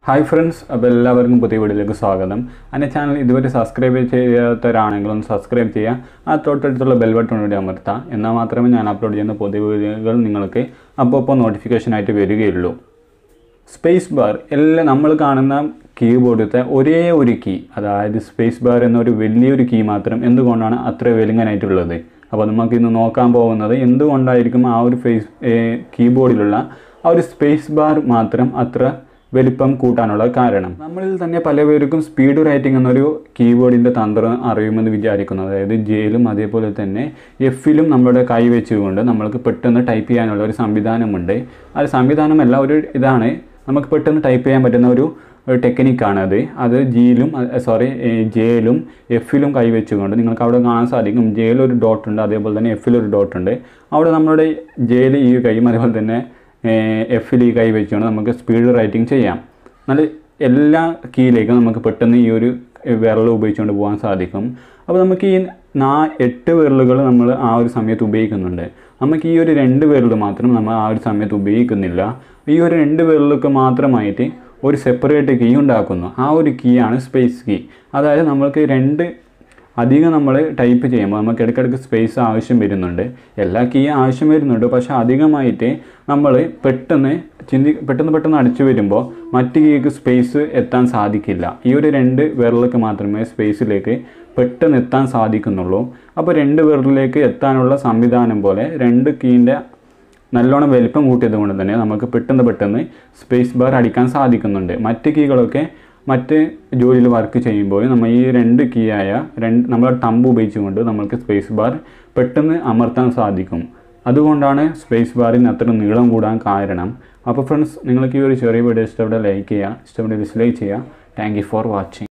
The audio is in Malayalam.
ഹായ് ഫ്രണ്ട്സ് അപ്പോൾ എല്ലാവർക്കും പുതിയ വീഡിയോയിലേക്ക് സ്വാഗതം എൻ്റെ ചാനൽ ഇതുവരെ സബ്സ്ക്രൈബ് ചെയ്യാത്തവരാണെങ്കിൽ ഒന്ന് സബ്സ്ക്രൈബ് ചെയ്യുക ആ തൊട്ടടുത്തുള്ള ബെൽ ബട്ടൺ കൂടി അമർത്താം എന്നാൽ മാത്രമേ ഞാൻ അപ്ലോഡ് ചെയ്യുന്ന പുതിയ വീഡിയോകൾ നിങ്ങൾക്ക് അപ്പോൾ അപ്പോൾ നോട്ടിഫിക്കേഷനായിട്ട് വരികയുള്ളൂ സ്പേസ് ബാർ എല്ലാം നമ്മൾ കാണുന്ന കീബോർഡത്തെ ഒരേ ഒരു കീ അതായത് സ്പേസ് ബാർ എന്നൊരു വലിയൊരു കീ മാത്രം എന്തുകൊണ്ടാണ് അത്ര വെലുങ്ങനായിട്ടുള്ളത് അപ്പോൾ നമുക്ക് ഇന്ന് നോക്കാൻ പോകുന്നത് എന്തുകൊണ്ടായിരിക്കും ആ ഒരു ഫേസ് കീബോർഡിലുള്ള ആ ഒരു സ്പേസ് ബാർ മാത്രം അത്ര വലിപ്പം കൂട്ടാനുള്ള കാരണം നമ്മളിൽ തന്നെ പലപേർക്കും സ്പീഡ് റൈറ്റിംഗ് എന്നൊരു കീബോർഡിൻ്റെ തന്ത്രം അറിയുമെന്ന് വിചാരിക്കുന്നു അതായത് ജെയിലും അതേപോലെ തന്നെ എഫിലും നമ്മുടെ കൈ വെച്ചുകൊണ്ട് നമ്മൾക്ക് പെട്ടെന്ന് ടൈപ്പ് ചെയ്യാനുള്ള ഒരു സംവിധാനമുണ്ട് ആ സംവിധാനമല്ല ഒരു ഇതാണ് നമുക്ക് പെട്ടെന്ന് ടൈപ്പ് ചെയ്യാൻ പറ്റുന്ന ഒരു ഒരു ടെക്നിക്കാണ് അത് അത് ജിയിലും സോറി ജെയിലും എഫിലും കൈവച്ചുകൊണ്ട് നിങ്ങൾക്ക് അവിടെ കാണാൻ സാധിക്കും ജെയിൽ ഒരു ഡോട്ട് ഉണ്ട് അതേപോലെ തന്നെ എഫിൽ ഒരു ഡോട്ട് ഉണ്ട് അവിടെ നമ്മുടെ ജെയിൽ ഈ കൈയും അതേപോലെ തന്നെ എഫിൽ ഈ കൈ വെച്ചുകൊണ്ട് നമുക്ക് സ്പീഡ് റൈറ്റിംഗ് ചെയ്യാം നല്ല എല്ലാ കീയിലേക്കും നമുക്ക് പെട്ടെന്ന് ഈ ഒരു വിരൽ ഉപയോഗിച്ചുകൊണ്ട് പോകാൻ സാധിക്കും അപ്പോൾ നമുക്ക് ഈ നാ എട്ട് വിരലുകൾ നമ്മൾ ആ ഒരു സമയത്ത് ഉപയോഗിക്കുന്നുണ്ട് നമുക്ക് ഈ ഒരു രണ്ട് വിരൽ മാത്രം നമ്മൾ ആ ഒരു സമയത്ത് ഉപയോഗിക്കുന്നില്ല ഈ ഒരു രണ്ട് വിരലൊക്കെ മാത്രമായിട്ട് ഒരു സെപ്പറേറ്റ് കീ ഉണ്ടാക്കുന്നു ആ ഒരു കീ ആണ് സ്പേസ് കീ അതായത് നമ്മൾക്ക് രണ്ട് അധികം നമ്മൾ ടൈപ്പ് ചെയ്യുമ്പോൾ നമുക്ക് ഇടയ്ക്കിടയ്ക്ക് സ്പേസ് ആവശ്യം വരുന്നുണ്ട് എല്ലാ കീ ആവശ്യം വരുന്നുണ്ട് പക്ഷേ അധികമായിട്ട് നമ്മൾ പെട്ടെന്ന് ചിന്തി പെട്ടെന്ന് പെട്ടെന്ന് അടിച്ചു വരുമ്പോൾ മറ്റ് കീക്ക് സ്പേസ് എത്താൻ സാധിക്കില്ല ഈ ഒരു രണ്ട് വിരലൊക്കെ മാത്രമേ സ്പേസിലേക്ക് പെട്ടെന്ന് എത്താൻ സാധിക്കുന്നുള്ളൂ അപ്പോൾ രണ്ട് വിരലിലേക്ക് എത്താനുള്ള സംവിധാനം പോലെ രണ്ട് കീൻ്റെ നല്ലോണം വലിപ്പം കൂട്ടിയത് കൊണ്ട് തന്നെ നമുക്ക് പെട്ടെന്ന് പെട്ടെന്ന് സ്പേസ് ബാർ അടിക്കാൻ സാധിക്കുന്നുണ്ട് മറ്റ് കീകളൊക്കെ മറ്റ് ജോലിയിൽ വർക്ക് ചെയ്യുമ്പോൾ നമ്മൾ ഈ രണ്ട് കീ ആയ രണ്ട് നമ്മൾ ടമ്പ് ഉപയോഗിച്ചുകൊണ്ട് നമുക്ക് സ്പേസ് ബാർ പെട്ടെന്ന് അമർത്താൻ സാധിക്കും അതുകൊണ്ടാണ് സ്പേസ് ബാറിന് അത്ര നീളം കൂടാൻ കാരണം അപ്പോൾ ഫ്രണ്ട്സ് നിങ്ങൾക്ക് ഈ ഒരു ചെറിയ വീഡിയോ ഇഷ്ടപ്പെട്ട ലൈക്ക് ചെയ്യുക ഇഷ്ടപ്പെട്ട ഡിസ്ലൈക്ക് ചെയ്യുക താങ്ക് യു ഫോർ വാച്ചിങ്